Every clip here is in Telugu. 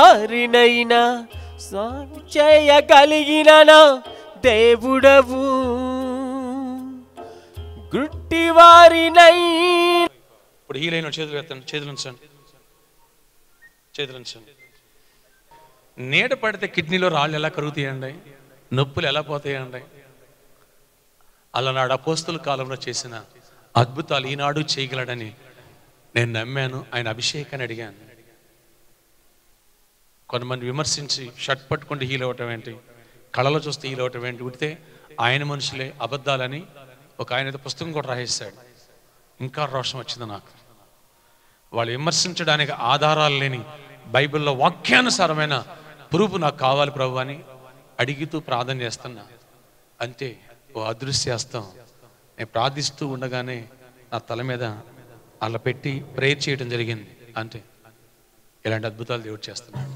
వారినైనా సాగు చేయగలిగిన నా దేవుడవు గుట్టి వారినై ఇప్పుడు హీలైన చేతులు ఎత్తండి చేతులు ఉంచండి చేతులు ఉంచండి నీడ పడితే కిడ్నీలో రాళ్ళు ఎలా కరుగుతాయండి నొప్పులు ఎలా పోతాయండి అలా నాడు అపోస్తుల కాలంలో చేసిన అద్భుతాలు ఈనాడు చేయగలడని నేను నమ్మాను ఆయన అభిషేకాన్ని అడిగాను కొంతమంది విమర్శించి షర్ట్ పట్టుకుంటే హీల్ అవ్వటం ఏంటి కళలో చూస్తే హీల్ అవ్వటం ఏంటి ఉడితే ఆయన మనుషులే అబద్ధాలని ఒక ఆయన ఏదో పుస్తకం కూడా రాసేశాడు ఇంకా రోషం వచ్చింది నాకు వాళ్ళు విమర్శించడానికి ఆధారాలు లేని బైబిల్లో వాక్యానుసారమైన ప్రూఫ్ నాకు కావాలి ప్రభు అని అడిగితూ ప్రార్థన చేస్తున్నా అంతే ఓ అదృశ్యాస్తం నేను ప్రార్థిస్తూ ఉండగానే నా తల మీద అలా పెట్టి ప్రేయర్ చేయడం జరిగింది అంతే ఇలాంటి అద్భుతాలు దేవుడు చేస్తున్నాడు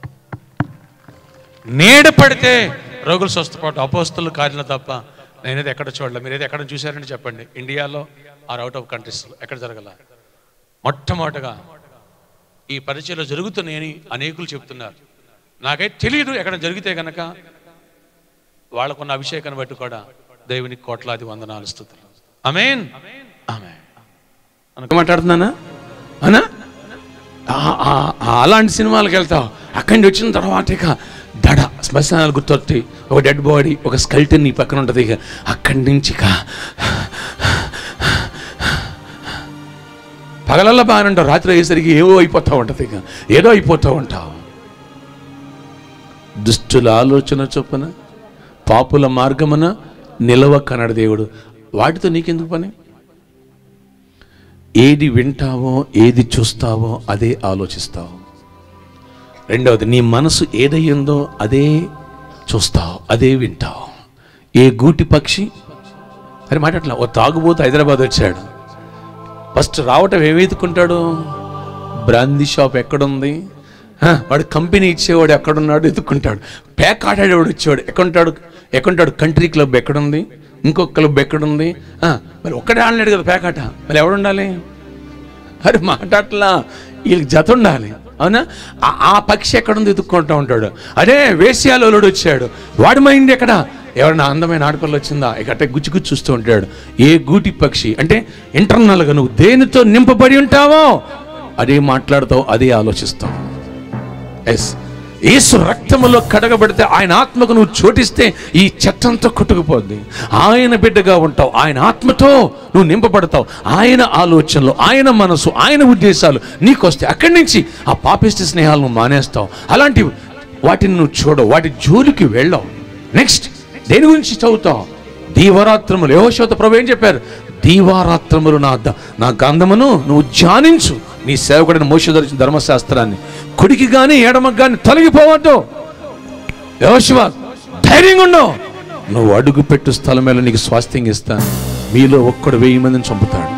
నీడ పడితే రోగులు స్వస్థపాటు అపోస్తులు కార్యాలు తప్ప నేనేది ఎక్కడ చూడలే మీరు ఏది ఎక్కడ చూశారని చెప్పండి ఇండియాలో ఆర్ అవుట్ ఆఫ్ కంట్రీస్లో ఎక్కడ జరగల మొట్టమొదటగా ఈ పరిచయలో జరుగుతున్నాయని అనేకులు చెప్తున్నారు నాకైతే తెలియదు ఎక్కడ జరిగితే గనక వాళ్ళకున్న అభిషేకాన్ని బట్టి కూడా దేవునికి కోట్లాది వందనాలు స్థుతులు అమేన్ ఆమె మాట్లాడుతున్నానా అనా ఆ- ఆ- ఆ అలాంటి సినిమాలకు వెళ్తావు అక్కడి నుంచి వచ్చిన తర్వాత ఇక దడ శ్మశానాలు గుర్తొస్తాయి ఒక డెడ్ బాడీ ఒక స్కెల్టన్ నీ పక్కన ఉంటుంది ఇక అక్కడి నుంచి ఇక పగలల్లో బాగానే ఉంటావు రాత్రి అయ్యేసరికి ఏవో అయిపోతూ ఉంటుంది ఇక ఏదో అయిపోతూ ఉంటావు దుష్టుల ఆలోచన చొప్పున పాపుల మార్గమున నిలవ కనడు దేవుడు వాటితో నీకెందుకు పని ఏది వింటావో ఏది చూస్తావో అదే ఆలోచిస్తావు రెండవది నీ మనసు ఏదయ్యిందో అదే చూస్తావు అదే వింటావు ఏ గూటి పక్షి అని మాట్లాడలే ఓ తాగుబోతు హైదరాబాద్ వచ్చాడు ఫస్ట్ రావటం ఏమి ఎత్తుకుంటాడు బ్రాందీ షాప్ ఎక్కడుంది హ, వాడు కంపెనీ ఇచ్చేవాడు ఎక్కడున్నాడు ఎత్తుకుంటాడు ప్యాక్ ఆడాడేవాడు వచ్చేవాడు ఎక్కడుంటాడు ఎక్కడుంటాడు కంట్రీ క్లబ్ ఎక్కడుంది ఇంకొక క్లబ్ ఎక్కడుంది ఆ, మరి ఒక్కడే ఆడలేడు కదా ప్యాక్ ఆట మరి ఎవడు ఉండాలి అరే మాట్లాడలా వీళ్ళకి జత ఉండాలి అవునా ఆ- ఆ పక్షి ఎక్కడుంది ఎత్తుక్కుంటూ ఉంటాడు అదే వేశ్యాలోలుడు వచ్చాడు వాడి మైండ్ ఎక్కడ ఎవరైనా అందమైన ఆడపిల్ల వచ్చిందా ఇక అట్టే గుచ్చి గుచ్చి చూస్తూ ఉంటాడు ఏ గూటి పక్షి అంటే ఇంటర్నల్గా నువ్వు దేనితో నింపబడి ఉంటావో అదే మాట్లాడతావు అదే ఆలోచిస్తావు ఎస్ యేసు రక్తములో కడగబడితే ఆయన ఆత్మకు నువ్వు చోటిస్తే ఈ చెత్తంతా కొట్టుకుపోద్ది ఆయన బిడ్డగా ఉంటావు ఆయన ఆత్మతో నువ్వు నింపబడతావు ఆయన ఆలోచనలు ఆయన మనసు ఆయన ఉద్దేశాలు నీకు వస్తాయి అక్కడి నుంచి ఆ పాపిష్టి స్నేహాలు నువ్వు మానేస్తావు అలాంటి వాటిని నువ్వు చూడవు వాటి జోలికి వెళ్ళవు నెక్స్ట్ దేని గురించి చదువుతావు దీవరాత్రములు యహోశోత ప్రభు ఏం చెప్పారు దీవారాత్రములు నా ద- నా గంధమును నువ్వు ధ్యానించు నీ సేవకుడిని మోసదరిచిన ధర్మశాస్త్రాన్ని కుడికి కానీ ఎడమకు కానీ తొలగిపోవద్దు యహోశివ ధైర్యంగా ఉండు నువ్వు అడుగు పెట్టు స్థలం మీద నీకు స్వాస్థ్యం ఇస్తాను మీలో ఒక్కడు వెయ్యి మందిని చంపుతాడు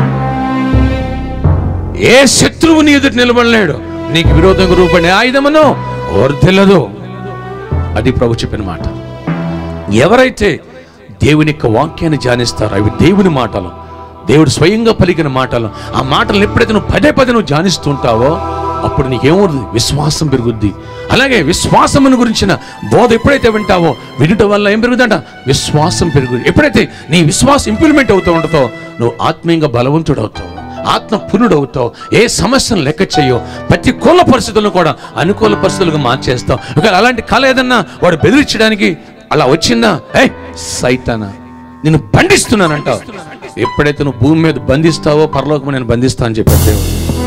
ఏ శత్రువు నీ ఎదుటి నిలబడలేడు నీకు విరోధంగా రూపడే ఆయుధమును వర్ధిల్లదు అది ప్రభు చెప్పిన మాట ఎవరైతే దేవుని యొక్క వాక్యాన్ని ధ్యానిస్తారో అవి దేవుని మాటలు దేవుడు స్వయంగా పలికిన మాటలు ఆ మాటలను ఎప్పుడైతే నువ్వు పదే పదే నువ్వు ధ్యానిస్తుంటావో అప్పుడు నీకేమవుతుంది విశ్వాసం పెరుగుద్ది అలాగే విశ్వాసమును గురించిన బోధ ఎప్పుడైతే వింటావో వినుట వల్ల ఏం పెరుగుతుందంట విశ్వాసం పెరుగుద్ది ఎప్పుడైతే నీ విశ్వాసం ఇంప్లిమెంట్ అవుతూ ఉంటుందో నువ్వు ఆత్మీయంగా బలవంతుడు అవుతావు ఆత్మ పునుడవుతావు ఏ సమస్యను లెక్క చేయో ప్రతికూల పరిస్థితులను కూడా అనుకూల పరిస్థితులుగా మార్చేస్తావు ఒకవేళ అలాంటి కళ ఏదన్నా వాడు బెదిరించడానికి అలా వచ్చిందా ఏ సైతానా నిన్ను బంధిస్తున్నానంటావు ఎప్పుడైతే నువ్వు భూమి మీద బంధిస్తావో పరలోకము నేను బంధిస్తా అని చెప్పాడు దేవుడు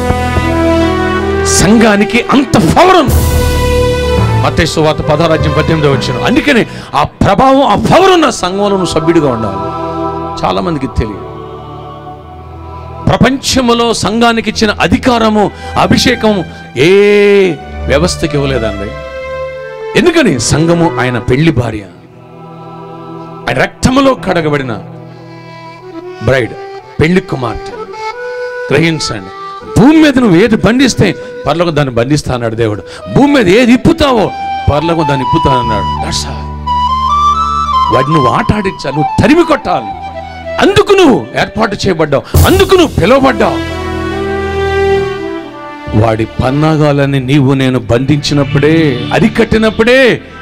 సంఘానికి అంత పవర్ మత సువాత పదరాజ్యం పద్దెనిమిది వచ్చిన అందుకని ఆ ప్రభావం ఆ పవర్ ఉన్న సంఘంలో నువ్వు సభ్యుడిగా ఉండాలి చాలా మందికి తెలియదు ప్రపంచములో సంఘానికి ఇచ్చిన అధికారము అభిషేకము ఏ వ్యవస్థకి ఇవ్వలేదండి ఎందుకని సంఘము ఆయన పెళ్లి భార్య ఆయన రక్తములో కడగబడిన బ్రైడ్ పెళ్లి కుమార్తె గ్రహించండి భూమి మీద నువ్వు ఏది బంధిస్తే పర్లకు దాన్ని బంధిస్తా అన్నాడు దేవుడు భూమి మీద ఏది ఇప్పుతావో పర్లకు దాన్ని ఇప్పుతా అన్నాడు That's all. వాటిని నువ్వు ఆట ఆడించాలి నువ్వు తరిమి కొట్టాలి అందుకు నువ్వు ఏర్పాటు చేయబడ్డావు అందుకు నువ్వు పిలువబడ్డావు వాడి పన్నాగాలని నీవు నేను బంధించినప్పుడే అరికట్టినప్పుడే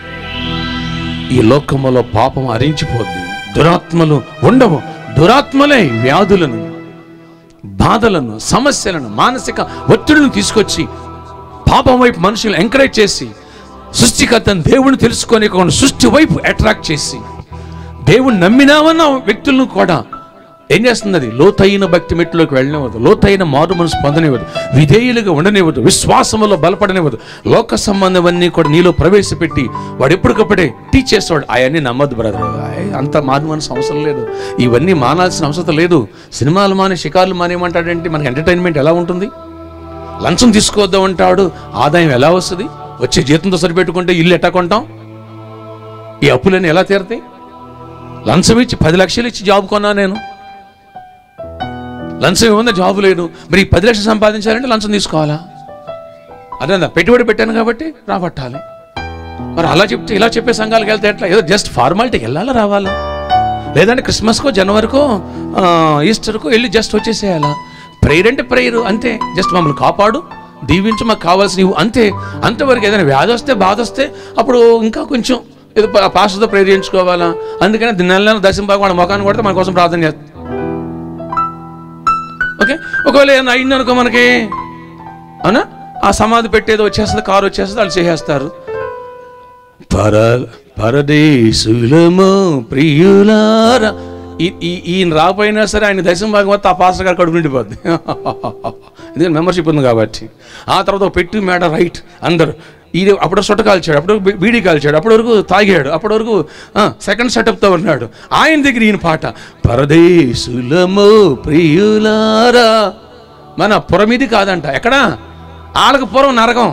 ఈ లోకములో పాపం హరించిపోద్ది దురాత్మలు ఉండవు దురాత్మలే వ్యాధులను బాధలను సమస్యలను మానసిక ఒత్తిడిని తీసుకొచ్చి పాపం వైపు మనుషులు ఎంకరేజ్ చేసి సృష్టికర్తను దేవుని తెలుసుకొని సృష్టి వైపు అట్రాక్ట్ చేసి దేవుని నమ్మినామన్న వ్యక్తులను కూడా ఏం చేస్తుంది అది లోతైన భక్తి మెట్టులోకి వెళ్ళనివ్వదు లోతైన మారు మనసు పొందనివ్వదు విధేయులుగా ఉండనివ్వదు విశ్వాసములో బలపడనివ్వదు లోక సంబంధమన్నీ కూడా నీలో ప్రవేశపెట్టి వాడు ఎప్పటికప్పుడే టీచ్ చేస్తాడు అవన్నీ నమ్మద్దు బ్రదర్ అంత మారు మనసు అవసరం లేదు ఇవన్నీ మానాల్సిన అవసరం లేదు సినిమాలు మానే షికార్లు మానేమంటాడంటే మనకి ఎంటర్టైన్మెంట్ ఎలా ఉంటుంది లంచం తీసుకోవద్దాం అంటాడు ఆదాయం ఎలా వస్తుంది వచ్చే జీతంతో సరిపెట్టుకుంటే ఇల్లు ఎట్టా కొంటాం ఈ అప్పులన్నీ ఎలా తీరతాయి లంచం ఇచ్చి పది లక్షలు ఇచ్చి జాబ్ కొన్నా నేను లంచం ఏముందా జాబ్ లేదు మరి ఈ పది లక్షలు సంపాదించాలంటే లంచం తీసుకోవాలా అదేందా పెట్టుబడి పెట్టాను కాబట్టి రాబట్టాలి మరి అలా చెప్తే ఇలా చెప్పే సంఘాలకు వెళ్తే ఎట్లా ఏదో జస్ట్ ఫార్మాలిటీకి వెళ్ళాలా రావాలా లేదంటే క్రిస్మస్కో జనవరికో ఆ, ఈస్టర్కో వెళ్ళి జస్ట్ వచ్చేసేయాలా ప్రేయర్ అంటే ప్రేయర్ అంతే జస్ట్ మమ్మల్ని కాపాడు దీవించు మాకు కావాల్సిన ఇవ్వు అంతే అంతవరకు ఏదైనా వ్యాధి వస్తే బాధ వస్తే అప్పుడు ఇంకా కొంచెం ఏదో పా- పాస్టర్తో ప్రేయర్ చేయించుకోవాలా అందుకని నెల నెల దశంబాగు వాడు ముఖాన్ని కొడితే మన కోసం ప్రార్థన చేస్తాం ఓకే ఒకవేళ ఏమైనా అయింది అనుకో మనకి అవునా ఆ సమాధి పెట్టేది వచ్చేస్తుంది కారు వచ్చేస్తుంది వాళ్ళు చేసేస్తారు పర పరదేశులము ప్రియులారా ఈ- ఈ- ఈయన రాపోయినా సరే ఆయన దశం భాగం వస్తే ఆ పాస్టర్ గారు కడుపు నిండిపోద్ది ఎందుకంటే మెంబర్షిప్ ఉంది కాబట్టి ఆ తర్వాత ఒక పెట్టి మేడ రైట్ అందరు ఇది అప్పుడు సొట్ట కాల్చాడు అప్పుడు బీ- బీడీ కాల్చాడు అప్పటి వరకు తాగాడు అప్పటి వరకు సెకండ్ సెటప్తో ఉన్నాడు ఆయన దగ్గర ఈయన పాట పరదేశులము ప్రియులారా మన పురమిది కాదంట ఎక్కడా ఆళ్ళకు పురం నరకం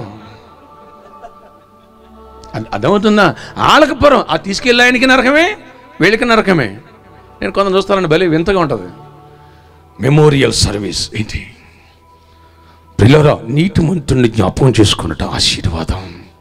అది అర్థమవుతుందా ఆలకపురం ఆ తీసుకెళ్ళి ఆయనకి నరకమే వీళ్ళకి నరకమే నేను కొంత చూస్తానండి భలే వింతగా ఉంటుంది మెమోరియల్ సర్వీస్ ఏంటి పిల్లరా నీటి మంతుడిని జ్ఞాపకం చేసుకున్నట ఆశీర్వాదం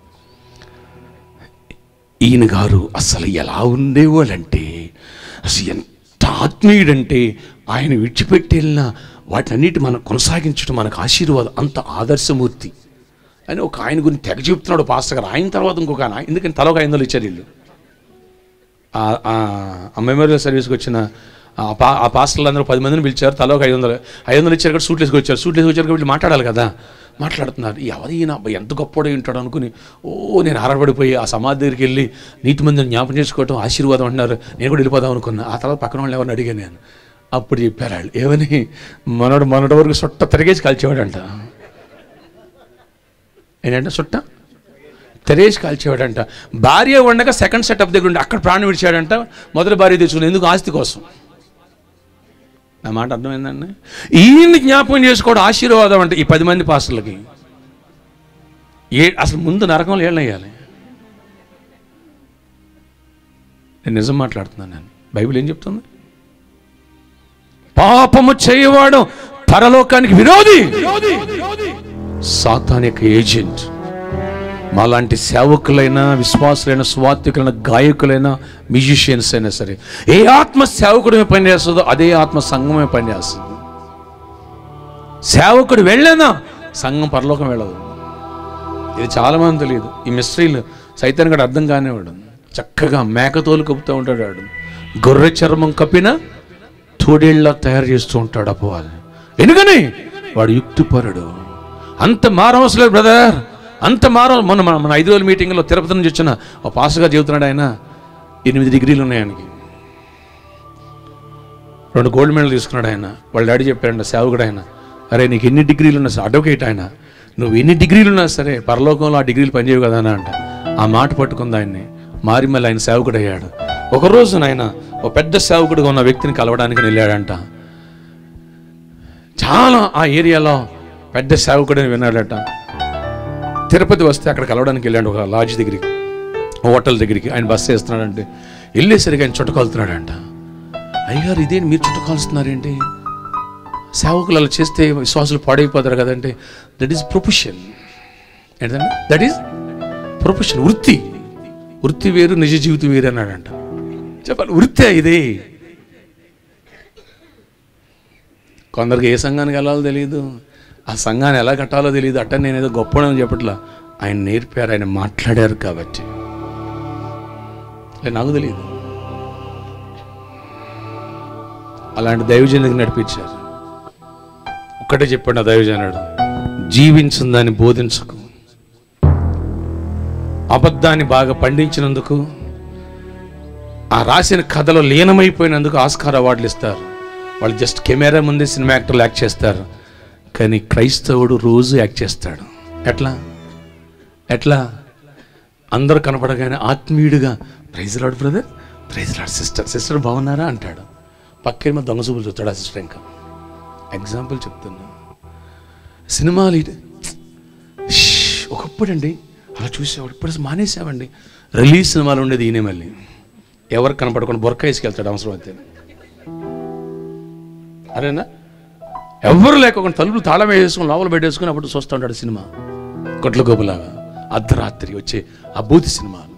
ఈయన గారు అసలు ఎలా ఉండేవాళ్ళంటే అసలు ఎంత ఆత్మీయుడంటే ఆయన విడిచిపెట్టి వెళ్ళిన వాటన్నిటి మనం కొనసాగించడం మనకు ఆశీర్వాదం అంత ఆదర్శమూర్తి అని ఒక ఆయన గురించి తెగ చెప్తున్నాడు పాస్టర్ గారు ఆయన తర్వాత ఇంకొక ఆయన ఎందుకని తల ఒక ఐదు వందలు ఇచ్చారు వీళ్ళు ఆ- ఆ- ఆ మెమోరియల్ సర్వీస్కి వచ్చిన ఆ పా ఆ పాస్టర్లు అందరూ పది మందిని పిలిచారు తల ఒక ఐదు వందలు ఐదు వందలు ఇచ్చారు కూడా సూట్ వేసుకు వచ్చారు సూట్ వేసుకు వచ్చారు వీళ్ళు మాట్లాడాలి కదా మాట్లాడుతున్నారు ఎవరు ఈయన అబ్బా ఎంత గొప్పడై ఉంటాడు అనుకుని ఓ నేను ఆరబడిపోయి ఆ సమాధి దగ్గరికి వెళ్ళి నీతి మందిని జ్ఞాపకం చేసుకోవటం ఆశీర్వాదం అంటున్నారు నేను కూడా వెళ్ళిపోదాం అనుకున్నా ఆ తర్వాత పక్కన వాళ్ళు ఎవరిని అడిగాను నేను అప్పుడు చెప్పారు వాళ్ళు ఏమని మనడు మనడు వరకు సొట్ట తిరిగేసి కాల్చేవాడంట ఏంటంటే చుట్ట తెరేసి కాల్చేవాడంట భార్య ఉండగా సెకండ్ సెటప్ దగ్గర ఉండి అక్కడ ప్రాణం విడిచాడంట మొదటి భార్య తెచ్చుకుని ఎందుకు ఆస్తి కోసం నా మాట అర్థమైందండి ఈయన్ని జ్ఞాపకం చేసుకోవడం ఆశీర్వాదం అంటే ఈ పది మంది పాస్టర్లకి ఏ అసలు ముందు నరకంలో ఏళ్ళయ్యాలి నేను నిజం మాట్లాడుతున్నాను నేను బైబిల్ ఏం చెప్తుంది పాపము చేయవాడు పరలోకానికి విరోధి సాతాన్ యొక్క ఏజెంట్ మాలాంటి సేవకులైన విశ్వాసులైన స్వాత్వికులైన గాయకులైన మ్యూజిషియన్స్ అయినా సరే ఏ ఆత్మ సేవకుడు పనిచేస్తుందో అదే ఆత్మ సంఘమే పనిచేస్తుంది సేవకుడు వెళ్ళేనా సంఘం పరలోకం వెళ్ళదు ఇది చాలా మంది తెలియదు ఈ మిస్టరీలు సైతాన్ కూడా అర్థం కానివాడు చక్కగా మేకతోలు కప్పుతూ ఉంటాడు వాడు గొర్రె చర్మం కప్పిన తోడేళ్ళ తయారు చేస్తూ ఉంటాడు అపవాది ఎందుకని వాడు యుక్తిపరుడు అంత మారవసరం లేదు బ్రదర్ అంత మారం మొన్న మన మన ఐదు రోజుల మీటింగ్లో తిరుపతి నుంచి వచ్చిన ఒక పాస్గా చెబుతున్నాడు ఆయన ఎనిమిది డిగ్రీలు ఉన్నాయి ఆయనకి రెండు గోల్డ్ మెడల్ తీసుకున్నాడు ఆయన వాళ్ళ డాడీ చెప్పాడు సేవకుడు ఆయన అరే నీకు ఎన్ని డిగ్రీలు ఉన్నా సరే అడ్వకేట్ ఆయన నువ్వు ఎన్ని డిగ్రీలు ఉన్నా సరే పరలోకంలో ఆ డిగ్రీలు పనిచేయవు కదా అని అంట ఆ మాట పట్టుకుంది ఆయన్ని మారి మళ్ళీ ఆయన సేవకుడు అయ్యాడు ఒకరోజు ఆయన ఒక పెద్ద సేవకుడిగా ఉన్న వ్యక్తిని కలవడానికి వెళ్ళాడంట చాలా ఆ ఏరియాలో పెద్ద సేవకుడిని విన్నాడట తిరుపతి వస్తే అక్కడ కలవడానికి వెళ్ళాడు ఒక లాడ్జ్ దగ్గరికి హోటల్ దగ్గరికి ఆయన బస్ చేస్తున్నాడంటే వెళ్ళేసరికి ఆయన చుట్టకాలుతున్నాడంట అయ్యారు ఇదేంటి మీరు చుట్టకాలుస్తున్నారేంటి సేవకులు అలా చేస్తే విశ్వాసులు పాడైపోతారు కదంటే దట్ ఈస్ ప్రొఫెషన్ ఏంటంటే దట్ ఈస్ ప్రొఫెషన్ వృత్తి వృత్తి వేరు నిజ జీవితం వేరు అన్నాడంట చెప్పాలి వృత్తే ఇది కొందరికి ఏ సంఘానికి వెళ్ళాలో తెలియదు ఆ సంఘాన్ని ఎలా కట్టాలో తెలియదు అట్ట నేను ఏదో గొప్పడని చెప్పట్లా ఆయన నేర్పారు ఆయన మాట్లాడారు కాబట్టి లే, నాకు తెలియదు అలాంటి దైవజనుడికి నడిపించారు ఒక్కటే చెప్పండి ఆ దైవజనుడు జీవించిందని బోధించకు అబద్ధాన్ని బాగా పండించినందుకు ఆ రాసిన కథలో లీనమైపోయినందుకు ఆస్కార్ అవార్డులు ఇస్తారు వాళ్ళు జస్ట్ కెమెరా ముందే సినిమా యాక్టర్లు యాక్ట్ చేస్తారు కానీ క్రైస్తవుడు రోజు యాక్ట్ చేస్తాడు ఎట్లా ఎట్లా అందరు కనపడగానే ఆత్మీయుడిగా praise Lord brother praise Lord sister sister బాగున్నారా అంటాడు పక్కన దొంగ చూపులు చూస్తాడు ఆ సిస్టర్ ఇంకా ఎగ్జాంపుల్ చెప్తున్నా సినిమాలు ఇటు- ష్, ఒకప్పుడండి అలా చూసేవాడు ఇప్పుడు అసలు మానేసామండి రిలీజ్ సినిమాలు ఉండేది ఈయనే మళ్ళీ ఎవరు కనపడకుండా బొరక వేసుకెళ్తాడు అవసరం అయితే అరేనా ఎవరు లేకుండా తలుపులు తాళం వేసుకుని లోపల పెట్టేసుకుని అప్పుడు చూస్తూ ఉంటాడు సినిమా కొట్ల గోపులాగా అర్ధరాత్రి వచ్చే ఆ బూతి సినిమాలు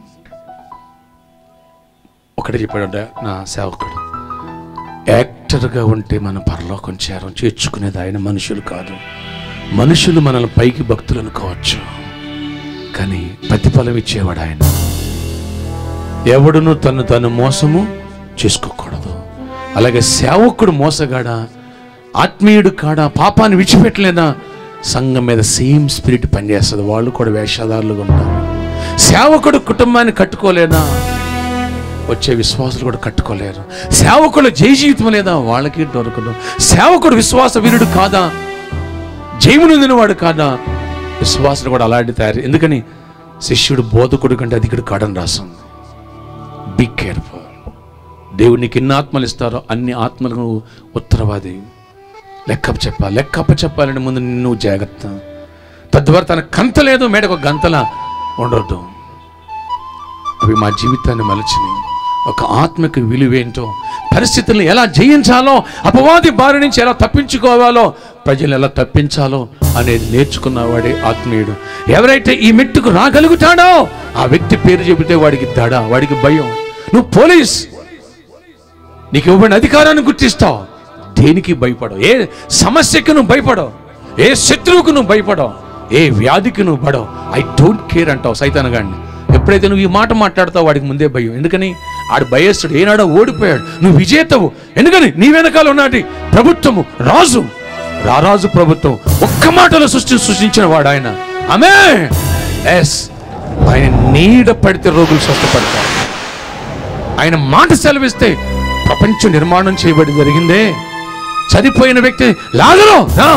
ఒకటి చెప్పాడంట నా సేవకుడు యాక్టర్గా ఉంటే మనం పరలోకం చేరం చేర్చుకునేది ఆయన మనుషులు కాదు మనుషులు మనల్ని పైకి భక్తులు అనుకోవచ్చు కానీ ప్రతిఫలం ఇచ్చేవాడు ఆయన ఎవడును తను తను మోసము చేసుకోకూడదు అలాగే సేవకుడు మోసగాడ ఆత్మీయుడు కాడ పాపాన్ని విడిచిపెట్టలేదా సంఘం మీద సేమ్ స్పిరిట్ పనిచేస్తుంది వాళ్ళు కూడా వేషధారులుగా ఉంటారు సేవకుడు కుటుంబాన్ని కట్టుకోలేదా వచ్చే విశ్వాసులు కూడా కట్టుకోలేరు సేవకుడు జయ జీవితం లేదా వాళ్ళకి దొరకదు సేవకుడు విశ్వాస వీరుడు కాదా జయమునందిన వాడు కాదా విశ్వాసులు కూడా అలాంటి తయారు ఎందుకని శిష్యుడు బోధకుడు కంటే అధికుడు కాడని రాసింది బీ కేర్ఫుల్ దేవుడు నీకు ఎన్ని ఆత్మలు ఇస్తారో అన్ని ఆత్మలకు నువ్వు ఉత్తరవాది లెక్కప్ప చెప్పాలి లెక్కప్ప చెప్పాలంటే ముందు నిన్ను జాగ్రత్త తద్వారా తన కంత లేదు మేడకు ఒక గంతల ఉండొద్దు అవి మా జీవితాన్ని మలచిని ఒక ఆత్మకి విలువేంటో పరిస్థితులను ఎలా జయించాలో అపవాది బారి నుంచి ఎలా తప్పించుకోవాలో ప్రజలు ఎలా తప్పించాలో అనేది నేర్చుకున్నవాడే ఆత్మీయుడు ఎవరైతే ఈ మెట్టుకు రాగలుగుతాడో ఆ వ్యక్తి పేరు చెబితే వాడికి దడ వాడికి భయం నువ్వు పోలీస్ నీకు ఇవ్వబడిన అధికారాన్ని గుర్తిస్తావు దేనికి భయపడవు ఏ సమస్యకు నువ్వు భయపడవు ఏ శత్రువుకు నువ్వు భయపడవు ఏ వ్యాధికి నువ్వు పడవు ఐ డోంట్ కేర్ అంటావు సైతాన్ గాడిని ఎప్పుడైతే నువ్వు ఈ మాట మాట్లాడతావు వాడికి ముందే భయం ఎందుకని ఆడు భయస్తుడు ఏనాడో ఓడిపోయాడు నువ్వు విజేతవు ఎందుకని నీ వెనకాల ఉన్నటి ప్రభుత్వము రాజు రారాజు ప్రభుత్వం ఒక్క మాటలో సృష్టి సృష్టించిన వాడు ఆయన ఆమె ఎస్ ఆయన నీడ పడితే రోగులు స్వస్థపడతారు ఆయన మాట సెలవిస్తే ప్రపంచం నిర్మాణం చేయబడి జరిగిందే చనిపోయిన వ్యక్తి లాగరు రా.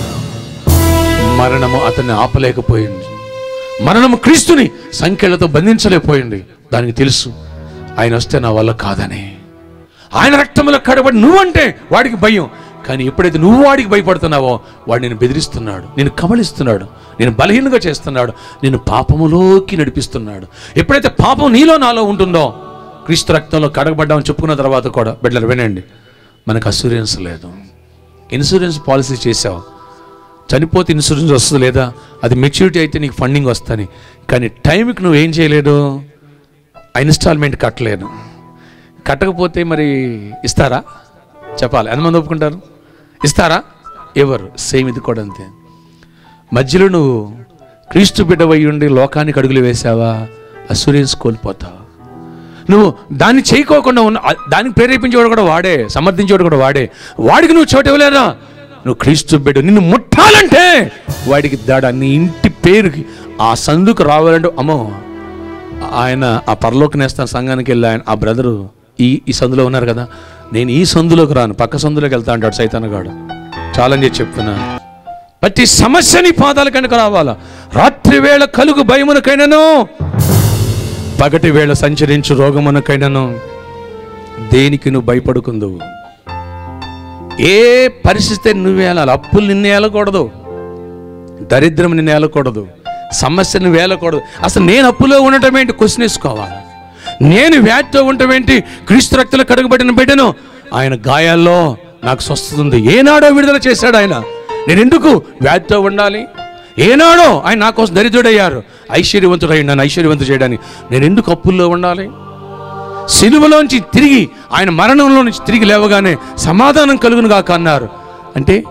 మరణము అతన్ని ఆపలేకపోయింది మరణము క్రీస్తుని సంఖ్యలతో బంధించలేకపోయింది దానికి తెలుసు ఆయన వస్తే నా వల్ల కాదని ఆయన రక్తములో కడబడి నువ్వంటే వాడికి భయం కానీ ఎప్పుడైతే నువ్వు వాడికి భయపడుతున్నావో వాడు నేను బెదిరిస్తున్నాడు నేను కబళిస్తున్నాడు నేను బలహీనంగా చేస్తున్నాడు నేను పాపములోకి నడిపిస్తున్నాడు ఎప్పుడైతే పాపం నీలో నాలో ఉంటుందో క్రీస్తు రక్తంలో కడగబడ్డామని చెప్పుకున్న తర్వాత కూడా బిడ్డలు వినండి మనకు అసూరెన్స్ లేదు ఇన్సూరెన్స్ పాలసీ చేసావు చనిపోతే ఇన్సూరెన్స్ వస్తుంది లేదా అది మెచ్యూరిటీ అయితే నీకు ఫండింగ్ వస్తుంది కానీ టైంకి నువ్వు ఏం చేయలేదు ఆ ఇన్స్టాల్మెంట్ కట్టలేదు కట్టకపోతే మరి ఇస్తారా చెప్పాలి ఎంతమంది ఒప్పుకుంటారు ఇస్తారా ఎవరు సేమ్ ఇది కూడా అంతే మధ్యలో నువ్వు క్రీస్తు బిడ్డవై ఉండి లోకానికి అడుగులు వేసావా అసూరెన్స్ కోల్పోతావు నువ్వు దాన్ని చేయకోకుండా ఉన్న ఆ- దానికి ప్రేరేపించేవాడు కూడా వాడే సమర్థించేవాడు కూడా వాడే వాడికి నువ్వు చోటు ఇవ్వలేదా నువ్వు క్రీస్తు బిడ్డ నిన్ను ముట్టాలంటే వాడికి దాడ నీ ఇంటి పేరుకి ఆ సందుకు రావాలంటే అమ్మో ఆయన ఆ పరలోకి నేస్తాను సంఘానికి వెళ్ళి ఆయన ఆ బ్రదరు ఈ ఈ సందులో ఉన్నారు కదా నేను ఈ సందులోకి రాను పక్క సందులోకి వెళ్తా అంటాడు సైతానగాడు చాలని చెప్పి చెప్తున్నాను ప్రతి సమస్యని పాదాల కనుక రావాలా రాత్రి వేళ కలుగు భయమునకైనను పగటి వేళ సంచరించు రోగమునకైనను దేనికి నువ్వు భయపడుకుందువు ఏ పరిస్థితి నువ్వు ఏలాలి అప్పులు నిన్ను ఏలకూడదు దరిద్రం నిన్ను ఏలకూడదు సమస్యను వేలకూడదు అసలు నేను అప్పులో ఉండటం ఏంటి క్వశ్చన్ వేసుకోవాలి నేను వ్యాధితో ఉండటం ఏంటి క్రీస్తు రక్తలో కడుగుబడిన బిడ్డను ఆయన గాయాల్లో నాకు స్వస్థత ఉంది ఏనాడో విడుదల చేశాడు ఆయన నేను ఎందుకు వ్యాధితో ఉండాలి ఏనాడో ఆయన నా కోసం దరిద్రుడయ్యారు ఐశ్వర్యవంతుడయ్యి నన్ను ఐశ్వర్యవంతు చేయడానికి నేను ఎందుకు అప్పుల్లో ఉండాలి సిలువలోంచి తిరిగి ఆయన మరణంలో నుంచి తిరిగి లేవగానే సమాధానం కలుగును గాక అన్నారు అంటే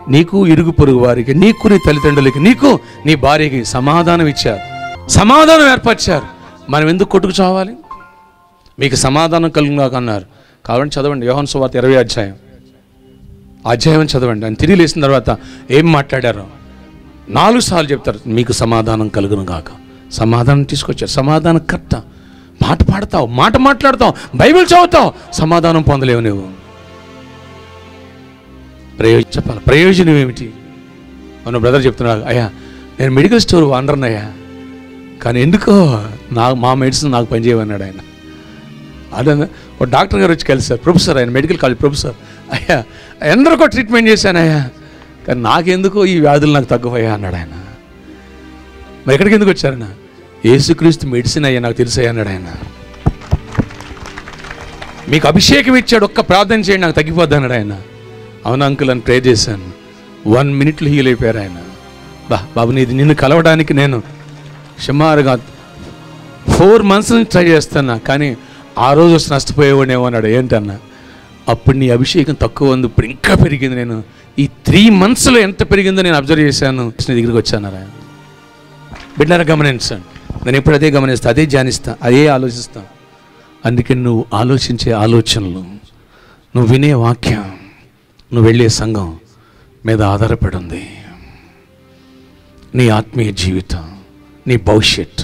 నీకు ఇరుగు పొరుగు వారికి నీకు నీ తల్లిదండ్రులకి నీకు నీ భార్యకి సమాధానం ఇచ్చారు సమాధానం ఏర్పరిచారు మనం ఎందుకు కొట్టుకు చావాలి మీకు సమాధానం కలుగుగాక అన్నారు కాబట్టి చదవండి యోహన్ సువార్త ఇరవై అధ్యాయం అధ్యాయం చదవండి అని తిరిగి లేచిన తర్వాత ఏం మాట్లాడారో నాలుగు సార్లు చెప్తారు మీకు సమాధానం కలుగును గాక సమాధానం తీసుకొచ్చారు సమాధానం కర్త మాట పాడతావు మాట మాట్లాడతావు బైబిల్ చదువుతావు సమాధానం పొందలేవు నువ్వు ప్రయోజనం చెప్పాలి ప్రయోజనం ఏమిటి మన బ్రదర్ చెప్తున్నాడు అయ్యా నేను మెడికల్ స్టోర్ ఓనర్ని అయ్యా కానీ ఎందుకో నా మా మెడిసిన్ నాకు పనిచేయమన్నాడు ఆయన అదే ఒక డాక్టర్ గారు వచ్చి కలిసారు ప్రొఫెసర్ ఆయన మెడికల్ కాలేజ్ ప్రొఫెసర్ అయ్యా ఎందరికో ట్రీట్మెంట్ చేశాను అయ్యా కానీ నాకెందుకో ఈ వ్యాధులు నాకు తగ్గువయ్యా అన్నాడు ఆయన మరి ఎక్కడికి ఎందుకు వచ్చారన్న యేసుక్రీస్తు మెడిసిన్ అయ్యా నాకు తెలుసయ్యా అన్నాడు ఆయన మీకు అభిషేకం ఇచ్చాడు ఒక్క ప్రార్థన చేయండి నాకు తగ్గిపోద్ది అన్నాడు ఆయన అవును అంకుల్ అని ప్రే చేశాను వన్ మినిట్లో హీల్ అయిపోయారు ఆయన బా బాబు నీది నిన్ను కలవడానికి నేను సుమారుగా ఫోర్ మంత్స్ నుంచి ట్రై చేస్తున్నా కానీ ఆ రోజు వచ్చి నష్టపోయేవాడేమో అన్నాడు ఏంటన్నా అప్పుడు నీ అభిషేకం తక్కువ ఉంది ఇప్పుడు ఇంకా పెరిగింది నేను ఈ త్రీ మంత్స్లో ఎంత పెరిగిందో నేను అబ్జర్వ్ చేశాను నీ దగ్గరికి వచ్చాను ఆయన బిడ్డరా గమనించండి నేను ఎప్పుడు అదే గమనిస్తా అదే ధ్యానిస్తా అదే ఆలోచిస్తా అందుకే నువ్వు ఆలోచించే ఆలోచనలు నువ్వు వినే వాక్యం నువ్వు వెళ్ళే సంఘం మీద ఆధారపడి ఉంది నీ ఆత్మీయ జీవితం నీ భవిష్యత్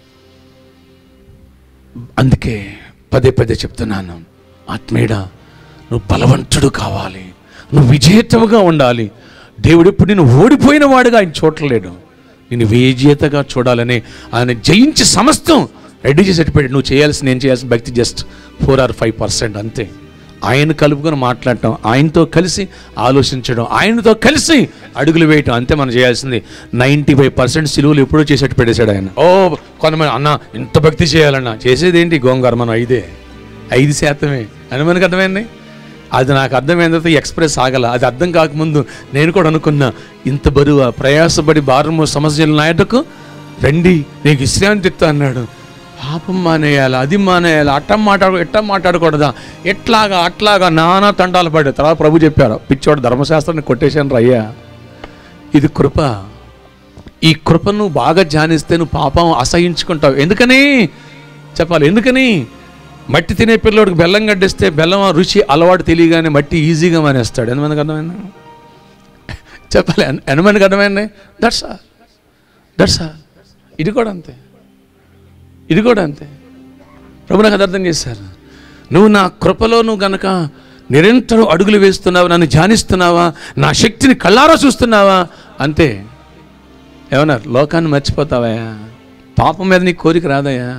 అందుకే పదే పదే చెప్తున్నాను ఆత్మీయుడా నువ్వు బలవంతుడు కావాలి నువ్వు విజేతవుగా ఉండాలి దేవుడు ఎప్పుడు నేను ఓడిపోయిన వాడుగా ఆయన చూడలేడు నేను విజేతగా చూడాలని ఆయన జయించి సమస్తం రెడీ చేసి పెట్టాడు నువ్వు చేయాల్సిన నేను చేయాల్సిన భక్తి just four or five percent అంతే ఆయన కలుపుకొని మాట్లాడటం ఆయనతో కలిసి ఆలోచించడం ఆయనతో కలిసి అడుగులు వేయటం అంతే మనం చేయాల్సింది నైంటీ ఫైవ్ పర్సెంట్ సిలువలు ఎప్పుడో చేసేట్టు పెట్టేశాడు ఆయన ఓ కొంతమంది అన్న ఇంత భక్తి చేయాలన్నా చేసేది ఏంటి గోంగార మనం ఐదే ఐదు శాతమే అని మనకు అర్థమైంది అది నాకు అర్థమైన తర్వాత ఎక్స్ప్రెస్ ఆగల అది అర్థం కాకముందు నేను కూడా అనుకున్నా ఇంత బరువు ప్రయాసపడి భారము సమస్యలు నాయటకు రండి నీకు విశ్రాంతి ఇస్తా అన్నాడు పాపం మానేయాలి అది మానేయాలి అట్టం మాట్లాడు ఎట్టం మాట్లాడకూడదా ఎట్లాగా అట్లాగా నానా తండాలు పడే తర్వాత ప్రభు చెప్పారు పిచ్చోడు ధర్మశాస్త్రాన్ని కొట్టేశాను రయ్యా ఇది కృప ఈ కృపను బాగా ధ్యానిస్తే నువ్వు పాపం అసహించుకుంటావు ఎందుకని చెప్పాలి ఎందుకని మట్టి తినే పిల్లోడికి బెల్లం గడ్డిస్తే బెల్లం రుచి అలవాటు తెలియగానే మట్టి ఈజీగా మానేస్తాడు ఎంతమందికి అర్థమైంది చెప్పాలి ఎన్- ఎంతమందికి అర్థమైంది దట్స్ ఆల్ దట్స్ ఆల్ ఇది కూడా అంతే ఇది కూడా అంతే ప్రభు నాకు అది అర్థం చేశారు నువ్వు నా కృపలో నువ్వు గనక నిరంతరం అడుగులు వేస్తున్నావా నన్ను ధ్యానిస్తున్నావా నా శక్తిని కళ్ళారా చూస్తున్నావా అంతే ఏమన్నారు లోకాన్ని మర్చిపోతావయ్యా పాపం మీద నీ కోరిక రాదయ్యా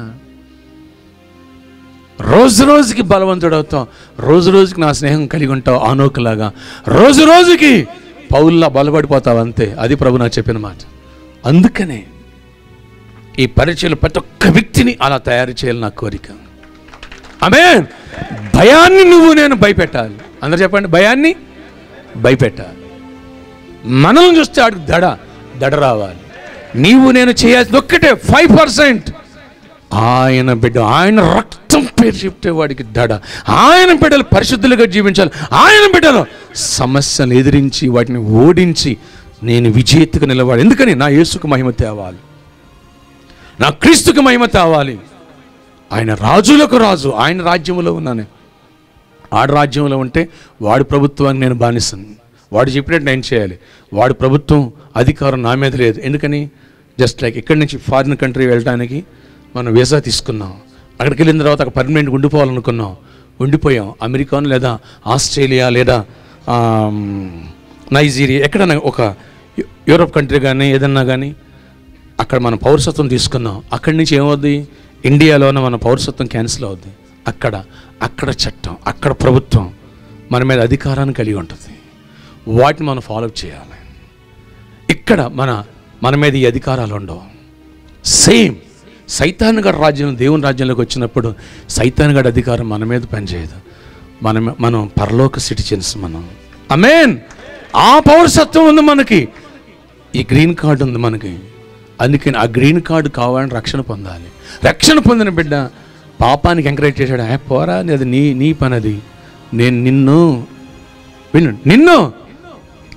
రోజు రోజుకి బలవంతుడవుతావు రోజు రోజుకి నా స్నేహం కలిగి ఉంటావు ఆనోకులాగా రోజు రోజుకి పౌల్లా బలపడిపోతావు అంతే అది ప్రభు నాకు చెప్పిన మాట అందుకనే ఈ పరిచయలు ప్రతి ఒక్క వ్యక్తిని అలా తయారు చేయాలి నా కోరిక ఆమె భయాన్ని నువ్వు నేను భయపెట్టాలి అందరు చెప్పండి భయాన్ని భయపెట్టాలి మనల్ని చూస్తే ఆడికి దడ దడ రావాలి నీవు నేను చేయాల్సింది ఒక్కటే ఫైవ్ పర్సెంట్ ఆయన బిడ్డ ఆయన రక్తం పేరు చెప్తే వాడికి దడ ఆయన బిడ్డలు పరిశుద్ధులుగా జీవించాలి ఆయన బిడ్డలు సమస్యలు ఎదిరించి వాటిని ఓడించి నేను విజేతగా నిలవాలి ఎందుకని నా యేసుకు మహిమ తేవాలి నా క్రీస్తుకు మహిమ తేవాలి ఆయన రాజులకు రాజు ఆయన రాజ్యంలో ఉన్నాను ఆడు రాజ్యంలో ఉంటే వాడి ప్రభుత్వాన్ని నేను బానిస్తాను వాడు చెప్పినట్టు నేను చేయాలి వాడి ప్రభుత్వం అధికారం నా మీద లేదు ఎందుకని జస్ట్ లైక్ ఇక్కడి నుంచి ఫారిన్ కంట్రీ వెళ్ళడానికి మనం వీసా తీసుకున్నాం అక్కడికి వెళ్ళిన తర్వాత అక్కడ పర్మనెంట్గా ఉండిపోవాలనుకున్నాం ఉండిపోయాం అమెరికాను లేదా ఆస్ట్రేలియా లేదా ఆమ్, నైజీరియా ఎక్కడైనా ఒక యు- యూరోప్ కంట్రీ కానీ ఏదన్నా కానీ అక్కడ మనం పౌరసత్వం తీసుకున్నాం అక్కడి నుంచి ఏమవుద్ది ఇండియాలోనే మన పౌరసత్వం క్యాన్సిల్ అవుద్ది అక్కడ అక్కడ చట్టం అక్కడ ప్రభుత్వం మన మీద అధికారాన్ని కలిగి ఉంటుంది వాటిని మనం ఫాలో చేయాలి ఇక్కడ మన మన మీద ఈ అధికారాలు ఉండవు సేమ్ సైతాన్ గడ రాజ్యం దేవుని రాజ్యంలోకి వచ్చినప్పుడు సైతాన్ గడ అధికారం మన మీద పనిచేయదు మనం మనం పరలోక సిటిజన్స్ మనం అమేన్ ఆ పౌరసత్వం ఉంది మనకి ఈ గ్రీన్ కార్డు ఉంది మనకి అందుకని ఆ గ్రీన్ కార్డు కావాలని రక్షణ పొందాలి రక్షణ పొందిన బిడ్డ పాపానికి ఎంకరేజ్ చేశాడు "ఏ, పోరా అది నీ నీ పని అది నేను నిన్ను విను నిన్ను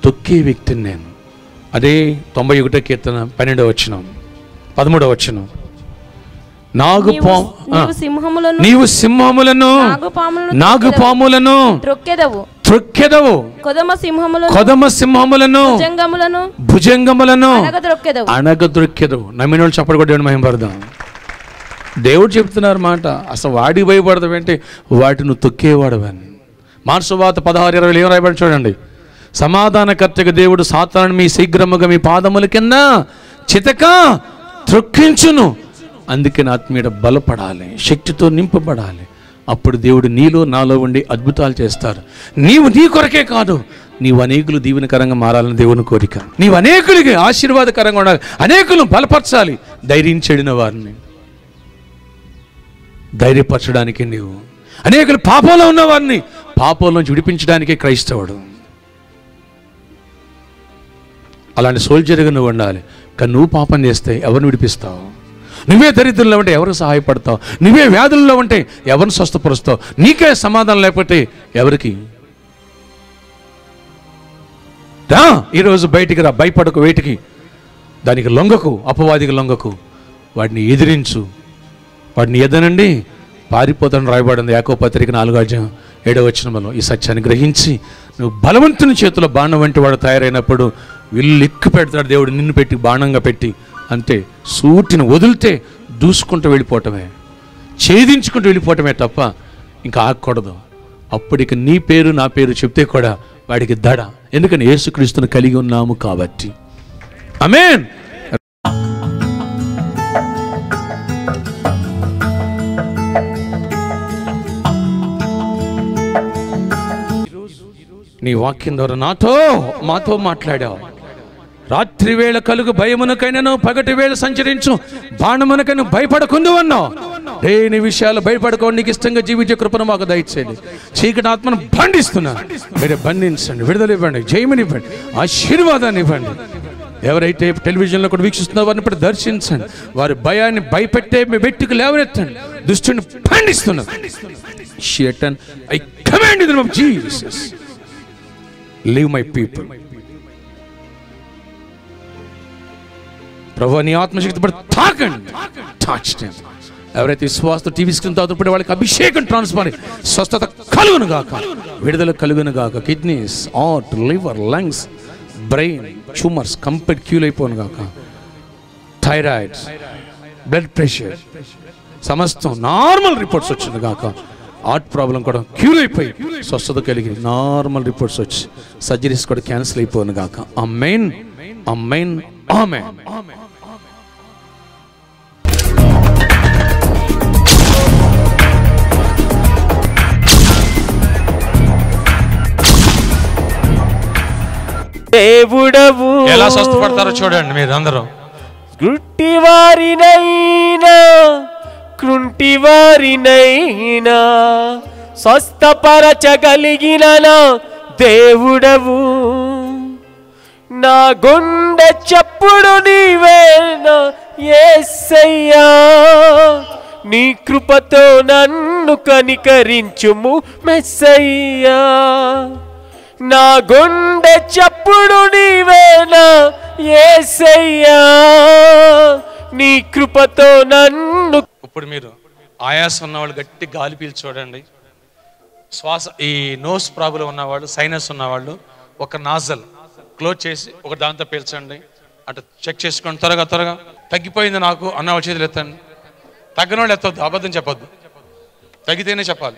తొక్కే వ్యక్తిని నేను అదే తొంభై ఒకటో కీర్తన పన్నెండవ వచ్చిన పదమూడవ వచ్చిన నాగు నీవు- పా ఆ. నీవు సింహములను నీవు సింహములను నాగుపాములను నాగుపాములను త్రొక్కెదవు త్రొక్కెదవు కొదమ సింహములను కొదమ సింహములను భుజంగములను భుజంగములను అనగద్రొక్కెదవు అనగదొక్కెదవు నమ్మిన వాళ్ళు చప్పటి కొట్టి మహింపడదాం దేవుడు చెప్తున్నారు మాట అసలు వాడి భయపడదాం అంటే వాటిని నువ్వు తొక్కేవాడవని మార్సువాత పదహారు ఇరవై ఏం రాయబడి చూడండి సమాధానకర్తగా దేవుడు సాతాను మీ శీఘ్రముగా మీ పాదముల కింద చితక త్రొక్కించును అందుకే నా ఆత్మీయ బలపడాలి శక్తితో నింపబడాలి అప్పుడు దేవుడు నీలో నాలో ఉండి అద్భుతాలు చేస్తారు నీవు నీ కొరకే కాదు నీవు అనేకులు దీవెనకరంగా మారాలని దేవుని కోరిక నీవు అనేకులకి ఆశీర్వాదకరంగా ఉండాలి అనేకులు బలపరచాలి ధైర్యం చెడిన వారిని ధైర్యపరచడానికి నీవు అనేకులు పాపంలో ఉన్న వారిని పాపంలో నుంచి విడిపించడానికే క్రైస్తవుడు అలాంటి సోల్జర్గా నువ్వు ఉండాలి కానీ నువ్వు పాపం చేస్తే ఎవరిని విడిపిస్తావు నువ్వే దరిద్రంలో ఉంటే ఎవరికి సహాయపడతావు నువ్వే వ్యాధుల్లో ఉంటే ఎవరిని స్వస్థపరుస్తావు నీకే సమాధానం లేకపోతే ఎవరికి రా ఈరోజు బయటికి రా భయపడకు వేటికి దానికి లొంగకు అపవాదికి లొంగకు వాటిని ఎదిరించు వాటిని ఎదనండి పారిపోతాను రాయబడింది యాకో పత్రిక నాలుగో అధ్యాయం ఏడవ వచనంలో ఈ సత్యాన్ని గ్రహించి నువ్వు బలవంతుని చేతిలో బాణం వంటి వాడు తయారైనప్పుడు విల్లు ఎక్కు పెడతాడు దేవుడు నిన్ను పెట్టి బాణంగా పెట్టి అంతే సూటిని వదిలితే దూసుకుంటూ వెళ్ళిపోవటమే ఛేదించుకుంటూ వెళ్ళిపోవటమే తప్ప ఇంకా ఆగకూడదు అప్పటికి నీ పేరు నా పేరు చెప్తే కూడా వాడికి దడ ఎందుకని యేసుక్రీస్తుని కలిగి ఉన్నాము కాబట్టి అమేన్ నీ వాక్యం ద్వారా నాతో మాతో మాట్లాడావు రాత్రి వేళ కలుగు భయమునకైనను పగటి వేళ సంచరించు బాణమునకైనా భయపడకుందు అన్నావు దేని విషయాలు భయపడుకోండి నీకు ఇష్టంగా జీవించే కృపను మాకు దయచేయండి చీకటి ఆత్మను బంధిస్తున్నా మీరే బంధించండి విడుదల ఇవ్వండి జయమనివ్వండి ఆశీర్వాదాన్ని ఇవ్వండి ఎవరైతే టెలివిజన్లో కూడా వీక్షిస్తున్నారో వారిని ఇప్పుడు దర్శించండి వారి భయాన్ని భయపెట్టే మీ వ్యక్తికి లేవనెత్తండి దుష్టుని ఖండిస్తున్నా Satan I command in of Jesus leave my people ప్రభు నీ ఆత్మశక్తి పడి తాకండి టచ్ ఎవరైతే విశ్వాసతో టీవీ స్క్రీన్ తాగుతుంటే వాళ్ళకి అభిషేకం ట్రాన్స్ఫర్ స్వస్థత కలుగును గాక విడుదల కలుగును గాక kidneys heart liver lungs brain tumours complete cure అయిపోను గాక థైరాయిడ్ బ్లడ్ ప్రెషర్ సమస్తం నార్మల్ రిపోర్ట్స్ వచ్చింది గాక హార్ట్ ప్రాబ్లం కూడా క్యూర్ అయిపోయి స్వస్థత కలిగి నార్మల్ రిపోర్ట్స్ వచ్చి సర్జరీస్ కూడా క్యాన్సిల్ అయిపోను గాక ఆ మెయిన్ ఆ మెయిన్ ఆ మెయిన్ దేవుడవు ఎలా స్వస్థపడతారో చూడండి మీరు అందరూ గుట్టివారినైనా కృంటివారినైనా స్వస్థపరచగలిగిన నా దేవుడవు నా గుండె చప్పుడు నీవేనా యేసయ్యా నీ కృపతో నన్ను కనికరించుము మెస్సయ్యా నా గుండె చప్పుడు నీవేనా యేసయ్యా నీ కృపతో నన్ను ఇప్పుడు మీరు ఆయాసం ఉన్నవాళ్ళు గట్టి గాలి పీల్చి చూడండి శ్వాస ఈ నోస్ ప్రాబ్లం ఉన్నవాళ్ళు సైనస్ ఉన్నవాళ్ళు ఒక నాజల్ క్లోజ్ చేసి ఒక దాంతో పీల్చండి అటు చెక్ చేసుకోండి త్వరగా త్వరగా తగ్గిపోయింది నాకు అన్న వాళ్ళ చేతులు ఎత్తండి తగ్గిన వాళ్ళు ఎత్తొద్దు అబద్ధం చెప్పొద్దు తగ్గితేనే చెప్పాలి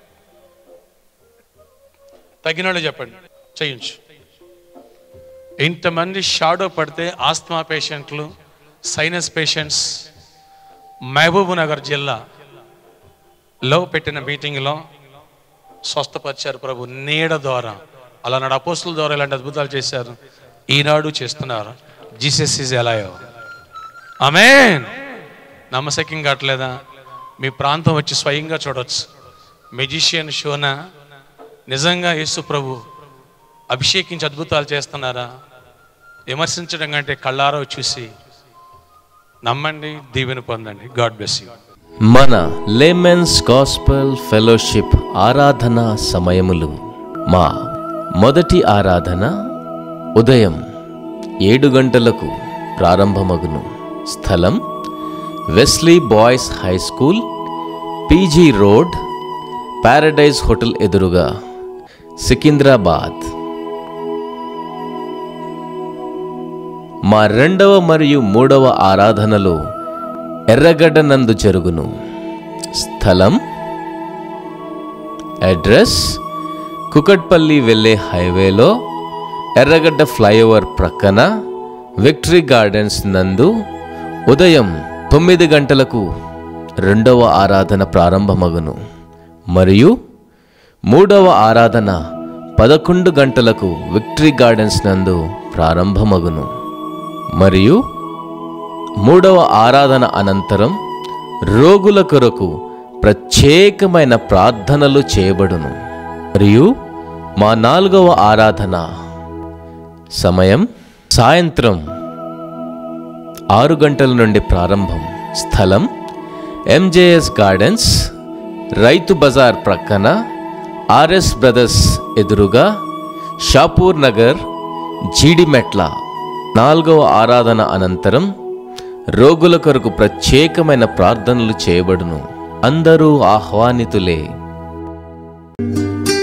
తగ్గిన వాళ్ళు చెప్పండి చేయించు ఇంతమంది షాడో పడితే ఆస్తమా పేషెంట్లు సైనస్ పేషెంట్స్ మహబూబ్ నగర్ జిల్లాలో పెట్టిన మీటింగ్లో స్వస్థపరిచారు ప్రభు నీడ ద్వారా అలానాడు అపోస్తుల ద్వారా ఇలాంటి అద్భుతాలు చేశారు ఈనాడు చేస్తున్నారు జీసస్ ఈజ్ ఎలాయో ఆమెన్ నమ్మశక్యం కావట్లేదా మీ ప్రాంతం వచ్చి స్వయంగా చూడొచ్చు మెజిషియన్ షోనా నిజంగా యేసు ప్రభు అభిషేకించి అద్భుతాలు చేస్తున్నారా విమర్శించడం కంటే కళ్ళారో చూసి నమ్మండి దీవెన పొందండి గాడ్ బ్లెస్ యూ మన లేమెన్స్ గాస్పల్ ఫెలోషిప్ ఆరాధన సమయములు మా మొదటి ఆరాధన ఉదయం ఏడు గంటలకు ప్రారంభమగును స్థలం Wesley Boys High School PG Road Paradise Hotel ఎదురుగా సికింద్రాబాద్ మా రెండవ మరియు మూడవ ఆరాధనలు ఎర్రగడ్డ నందు జరుగును స్థలం అడ్రస్ కుకట్పల్లి వెళ్ళే హైవేలో ఎర్రగడ్డ ఫ్లైఓవర్ ప్రక్కన విక్టరీ గార్డెన్స్ నందు ఉదయం తొమ్మిది గంటలకు రెండవ ఆరాధన ప్రారంభమగును మరియు మూడవ ఆరాధన పదకొండు గంటలకు విక్టరీ గార్డెన్స్ నందు ప్రారంభమగును మరియు మూడవ ఆరాధన అనంతరం రోగుల కొరకు ప్రత్యేకమైన ప్రార్థనలు చేయబడును మరియు మా నాలుగవ ఆరాధన సమయం సాయంత్రం ఆరు గంటల నుండి ప్రారంభం స్థలం ఎంజేఎస్ గార్డెన్స్ రైతు బజార్ ప్రక్కన ఆర్ఎస్ బ్రదర్స్ ఎదురుగా షాపూర్ నగర్ జీడిమెట్ల నాలుగవ ఆరాధన అనంతరం రోగుల కొరకు ప్రత్యేకమైన ప్రార్థనలు చేయబడును అందరూ ఆహ్వానితులే